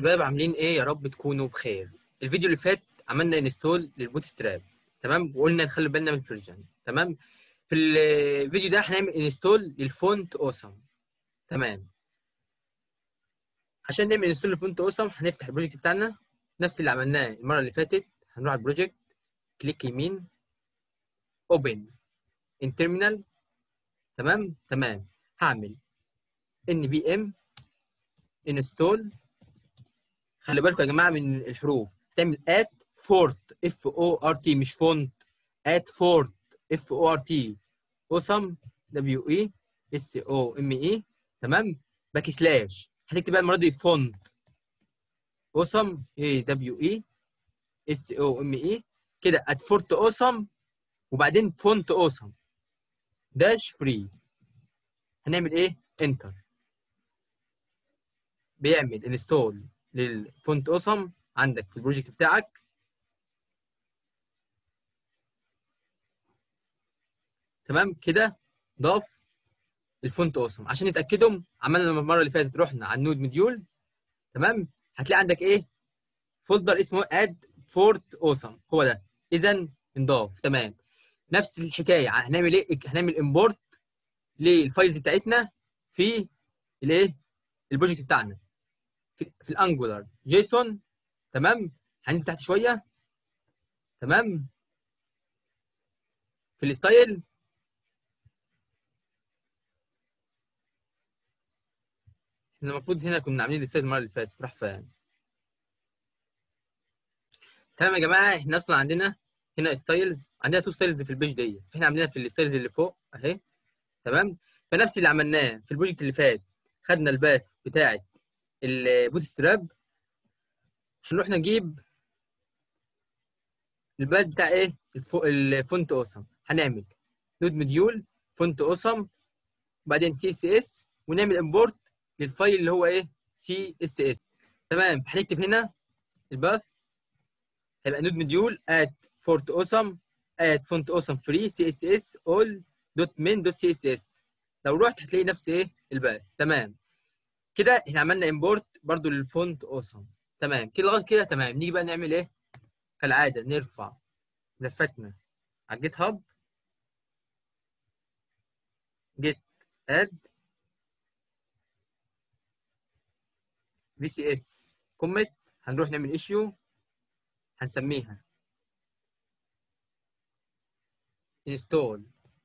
شباب عاملين ايه يا رب تكونوا بخير الفيديو اللي فات عملنا انستول للبوت ستراب تمام وقلنا نخلي بالنا من الفيرجن تمام في الفيديو ده هنعمل انستول للفونت اوسم تمام عشان نعمل انستول للفونت اوسم هنفتح البروجكت بتاعنا نفس اللي عملناه المره اللي فاتت هنروح على البروجكت كليك يمين اوبن ان تيرمينال تمام تمام هعمل ان بي ام انستول خلي بالكم يا جماعه من الحروف تعمل ات فورت اف او ار تي مش فونت ات فورت اف او ار تي اوسم دبليو اي اس او ام اي تمام باك سلاش هتكتب بقى المره دي فونت اوسم اي دبليو اي اس او ام اي كده ات فورت اوسم وبعدين فونت اوسم داش فري هنعمل ايه انتر بيعمل انستول للفونت اوسم عندك في البروجكت بتاعك تمام كده ضاف الفونت اوسم عشان نتاكدهم عملنا المره اللي فاتت رحنا على النود موديولز تمام هتلاقي عندك ايه فولدر اسمه اد فورت اوسم هو ده اذا انضاف تمام نفس الحكايه هنعمل ايه هنعمل امبورت للفايلز بتاعتنا في الايه البروجكت بتاعنا في, في الانجولار جيسون تمام هننزل تحت شويه تمام في الستايل احنا المفروض هنا كنا عاملين الستايل المره اللي فاتت راح فين تمام يا جماعه احنا اصلا عندنا هنا ستايلز عندنا تو ستايلز في البيج دي فاحنا عاملينها في الستايلز اللي فوق اهي تمام فنفس اللي عملناه في البروجكت اللي فات خدنا الباث بتاعه البوت ستراب هنروح نجيب الباث بتاع ايه الفونت اوسم هنعمل نود مديول فونت اوسم وبعدين سي اس اس ونعمل امبورت للفايل اللي هو ايه سي اس اس تمام فهنكتب هنا الباث هيبقى نود مديول ات فورت اوسم ات فونت اوسم فري سي اس اس اول دوت من دوت سي اس اس لو رحت هتلاقي نفس ايه الباث تمام كده احنا عملنا امبورت برضو للفونت اوسم تمام كده لغايه كده تمام نيجي بقى نعمل ايه كالعاده نرفع ملفاتنا على الجيت هاب جيت اد في سي اس كوميت هنروح نعمل ايشيو هنسميها انستول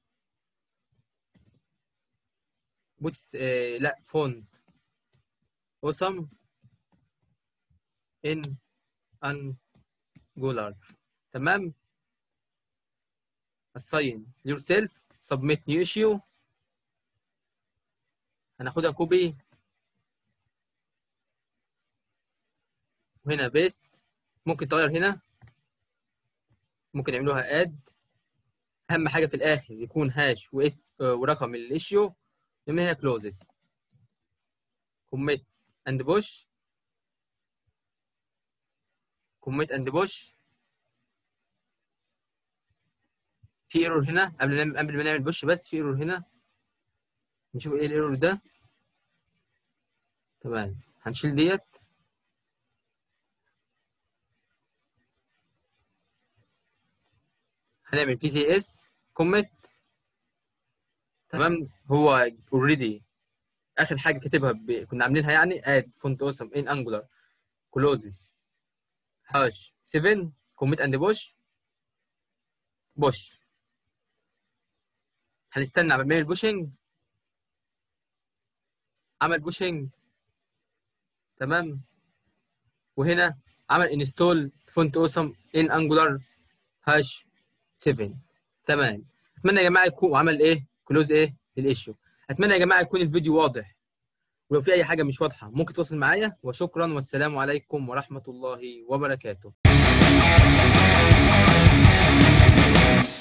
بوت آه لا فونت awesome in angular تمام assign yourself submit new issue هناخدها كوبي وهنا بيست ممكن تغير هنا ممكن يعملوها اد اهم حاجه في الاخر يكون هاش واس ورقم الايشيو لما هنا كلوزز commit and push commit and push في ايرور هنا قبل ما قبل ما نعمل بوش بس في ايرور هنا نشوف ايه الايرور ده تمام هنشيل ديت هنعمل في سي اس كوميت تمام هو اوريدي اخر حاجه كاتبها ب... كنا عاملينها يعني اد فونت اوسم ان انجولار كلوزز هاش 7 كوميت اند بوش بوش هنستنى على ما يعمل بوشنج عمل بوشنج تمام وهنا عمل انستول فونت اوسم ان انجولار هاش 7 تمام اتمنى يا جماعه يكون وعمل ايه كلوز ايه للايشيو اتمنى يا جماعه يكون الفيديو واضح ولو في اي حاجه مش واضحه ممكن تتواصل معايا وشكرا والسلام عليكم ورحمه الله وبركاته